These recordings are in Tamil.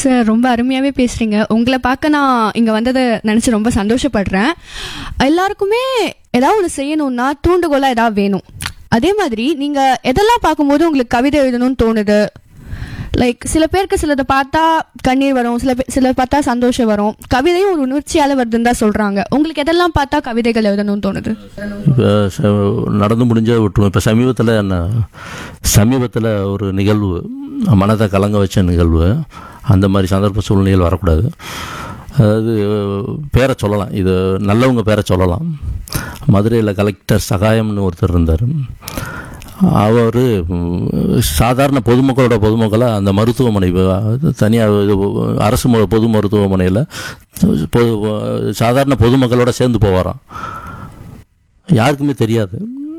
சார் ரொம்ப அருமையாவே பேசுறீங்க உங்களை பார்க்க நான் இங்க வந்ததை நினைச்சு ரொம்ப சந்தோஷப்படுறேன் எல்லாருக்குமே ஏதாவது ஒன்று செய்யணும்னா தூண்டுகோலா ஏதாவது வேணும் அதே மாதிரி நீங்க எதெல்லாம் பார்க்கும்போது உங்களுக்கு கவிதை எழுதணும்னு தோணுது லைக் சில பேருக்கு சிலதை பார்த்தா கண்ணீர் வரும் சில பேர் சில பார்த்தா சந்தோஷம் வரும் கவிதையும் ஒரு உணர்ச்சியால வருதுன்னு தான் சொல்றாங்க உங்களுக்கு எதெல்லாம் பார்த்தா கவிதைகள் எழுதணும்னு தோணுது இப்போ ச- நடந்து முடிஞ்ச விட்டுருவோம் இப்போ சமீபத்தில் என்ன சமீபத்தில் ஒரு நிகழ்வு மனதை கலங்க வச்ச நிகழ்வு அந்த மாதிரி சந்தர்ப்ப சூழ்நிலைகள் வரக்கூடாது அதாவது பேரை சொல்லலாம் இது நல்லவங்க பேரை சொல்லலாம் மதுரையில் கலெக்டர் சகாயம்னு ஒருத்தர் இருந்தார் அவர் சாதாரண பொதுமக்களோட பொதுமக்களை அந்த மருத்துவமனை தனியாக அரசு மு- பொது மருத்துவமனையில் பொது சாதாரண பொதுமக்களோட சேர்ந்து போவாராம் யாருக்குமே தெரியாது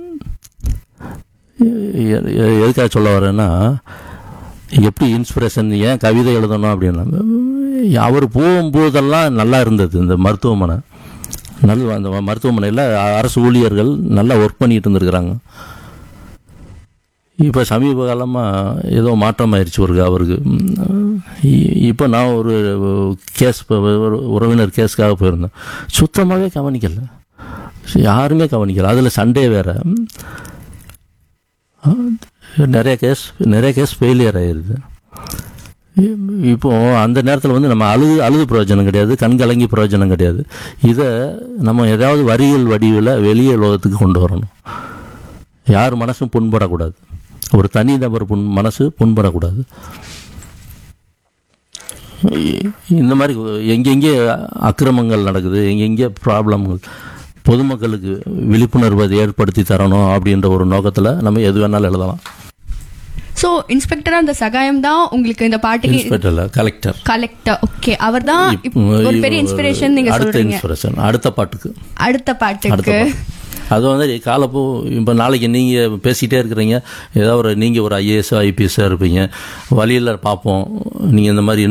எ- எ- எதுக்காக சொல்ல வரேன்னா எப்படி இன்ஸ்பிரேஷன் ஏன் கவிதை எழுதணும் அப்படின்னா அவர் போகும்போதெல்லாம் நல்லா இருந்தது இந்த மருத்துவமனை நல்ல அந்த மருத்துவமனையில் அரசு ஊழியர்கள் நல்லா ஒர்க் பண்ணிட்டு இருந்திருக்கிறாங்க இப்போ சமீப காலமாக ஏதோ மாற்றம் ஆயிடுச்சு ஒரு அவருக்கு இ- இப்போ நான் ஒரு கேஸ் இப்போ ஒரு உறவினர் கேஸ்க்காக போயிருந்தேன் சுத்தமாகவே கவனிக்கல யாருமே கவனிக்கல அதில் சண்டே வேற நிறைய கேஸ் நிறைய கேஸ் ஃபெயிலியர் ஆயிடுது இப்போ அந்த நேரத்தில் வந்து நம்ம அழுது அழுது பிரயோஜனம் கிடையாது கண் கலங்கி பிரயோஜனம் கிடையாது இதை நம்ம ஏதாவது வரிகள் வடிவில் வெளியே உலகத்துக்கு கொண்டு வரணும் யார் மனசும் புண்படக்கூடாது ஒரு தனி நபர் புண் மனசு புண்படக்கூடாது இ- இந்த மாதிரி எங்கெங்கே அக்கிரமங்கள் நடக்குது எங்கெங்கே ப்ராப்ளம்கள் பொதுமக்களுக்கு விழிப்புணர்வு அதை ஏற்படுத்தி தரணும் அப்படின்ற ஒரு நோக்கத்தில் நம்ம எது வேணாலும் எழுதலாம் ஸோ இன்ஸ்பெக்டரா அந்த சகாயம் தான் உங்களுக்கு இந்த பாட்டுக்கு இன்ஸ்பெக்டர் கலெக்டர் கலெக்டர் ஓகே அவர் தான் ஒரு பெரிய இன்ஸ்பிரேஷன் நீங்க அடுத்த சொல்றீங்க இன்ஸ்பிரேஷன் அடுத்த பாட்டுக்கு அடுத்த அடுத்த பாட்டுக்கு பாட்டு அது வந்து காலப்போ இப்போ நாளைக்கு நீங்கள் பேசிகிட்டே இருக்கிறீங்க ஏதாவது ஒரு நீங்கள் ஒரு ஐஏஎஸ் ஐபிஎஸ்ஸாக இருப்பீங்க வழியில் பார்ப்போம் நீங்கள் இந்த மாதிரி